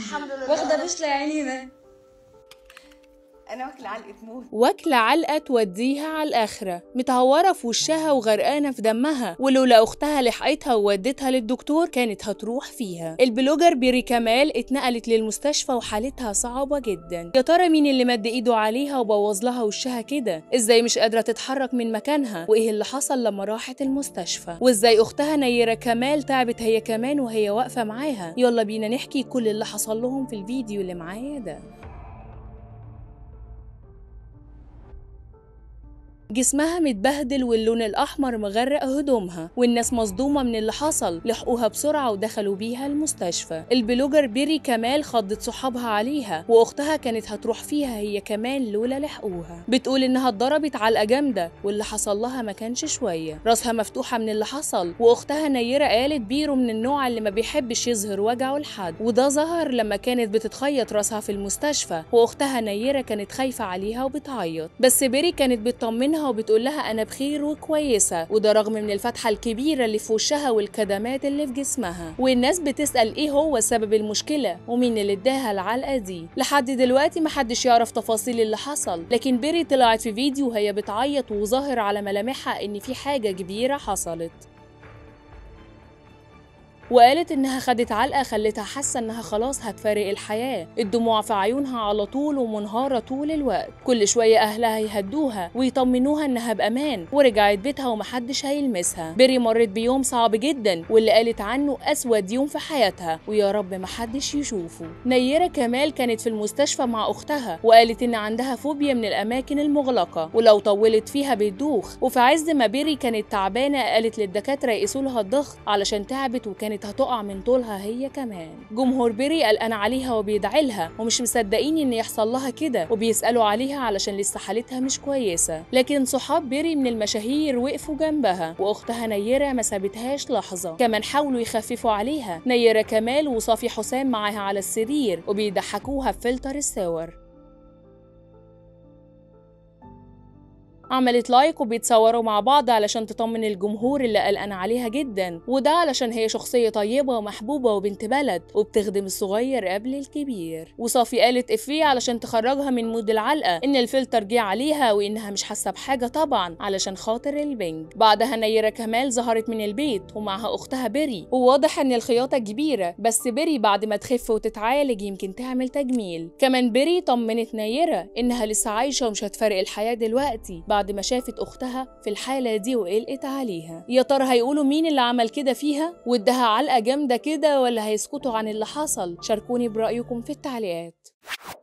الحمد لله واخده فشله يا عينينا انا واكله علقه موت واكلة علقة توديها على الآخرة متهورة في وشها وغرقانة في دمها ولولا أختها لحقتها وودتها للدكتور كانت هتروح فيها البلوجر بيري كمال اتنقلت للمستشفى وحالتها صعبة جدا يا ترى مين اللي مد ايده عليها وبوظ لها وشها كده ازاي مش قادرة تتحرك من مكانها وايه اللي حصل لما راحت المستشفى وازاي أختها نيرة كمال تعبت هي كمان وهي واقفة معاها يلا بينا نحكي كل اللي حصل لهم في الفيديو اللي معايا ده جسمها متبهدل واللون الأحمر مغرق هدومها والناس مصدومة من اللي حصل لحقوها بسرعة ودخلوا بيها المستشفى البلوجر بيري كمال خضت صحابها عليها وأختها كانت هتروح فيها هي كمان لولا لحقوها بتقول إنها اتضربت علقة جامدة واللي حصل لها ما كانش شوية راسها مفتوحة من اللي حصل وأختها نيرة قالت بيرو من النوع اللي ما بيحبش يظهر وجعه لحد وده ظهر لما كانت بتتخيط راسها في المستشفى وأختها نيرة كانت خايفة عليها وبتعيط بس بيري كانت بتطمنها منها وبتقول لها أنا بخير وكويسة وده رغم من الفتحة الكبيرة اللي في وشها والكدمات اللي في جسمها والناس بتسأل إيه هو سبب المشكلة ومين اللي اداها العلقة دي لحد دلوقتي محدش يعرف تفاصيل اللي حصل لكن بيري طلعت في فيديو وهي بتعيط وظاهر على ملامحها إن في حاجة كبيرة حصلت وقالت إنها خدت علقة خلتها حاسة إنها خلاص هتفارق الحياة الدموع في عيونها على طول ومنهارة طول الوقت كل شوية أهلها يهدوها ويطمنوها إنها بأمان ورجعت بيتها ومحدش هيلمسها بيري مرت بيوم صعب جدا واللي قالت عنه أسود يوم في حياتها ويا رب محدش يشوفه نيرة كمال كانت في المستشفى مع أختها وقالت إن عندها فوبيا من الأماكن المغلقة ولو طولت فيها بتدوخ وفي عز ما بيري كانت تعبانة قالت للدكاترة يقيسوا لها الضغط علشان تعبت وكانت كانت هتقع من طولها هي كمان جمهور بيري قلقان عليها وبيدعي لها ومش مصدقين ان يحصل لها كده وبيسالوا عليها علشان لسه حالتها مش كويسه لكن صحاب بيري من المشاهير وقفوا جنبها واختها نيره ما سابتهاش لحظه كمان حاولوا يخففوا عليها نيره كمال وصافي حسام معاها على السرير وبيضحكوها بفلتر الصور عملت لايك وبيتصوروا مع بعض علشان تطمن الجمهور اللي قلقان عليها جدا وده علشان هي شخصية طيبة ومحبوبة وبنت بلد وبتخدم الصغير قبل الكبير وصافي قالت افيه علشان تخرجها من مود العلقة ان الفلتر جه عليها وانها مش حاسة بحاجة طبعا علشان خاطر البنج بعدها نيرة كمال ظهرت من البيت ومعها اختها بيري وواضح ان الخياطة كبيرة بس بيري بعد ما تخف وتتعالج يمكن تعمل تجميل كمان بيري طمنت نيرة انها لسه عايشة ومش هتفرق الحياة دلوقتي بعد ما شافت أختها في الحالة دي وقلقت عليها يا ترى هيقولوا مين اللي عمل كده فيها وادها علقة جامدة كده ولا هيسكتوا عن اللي حصل شاركوني برأيكم في التعليقات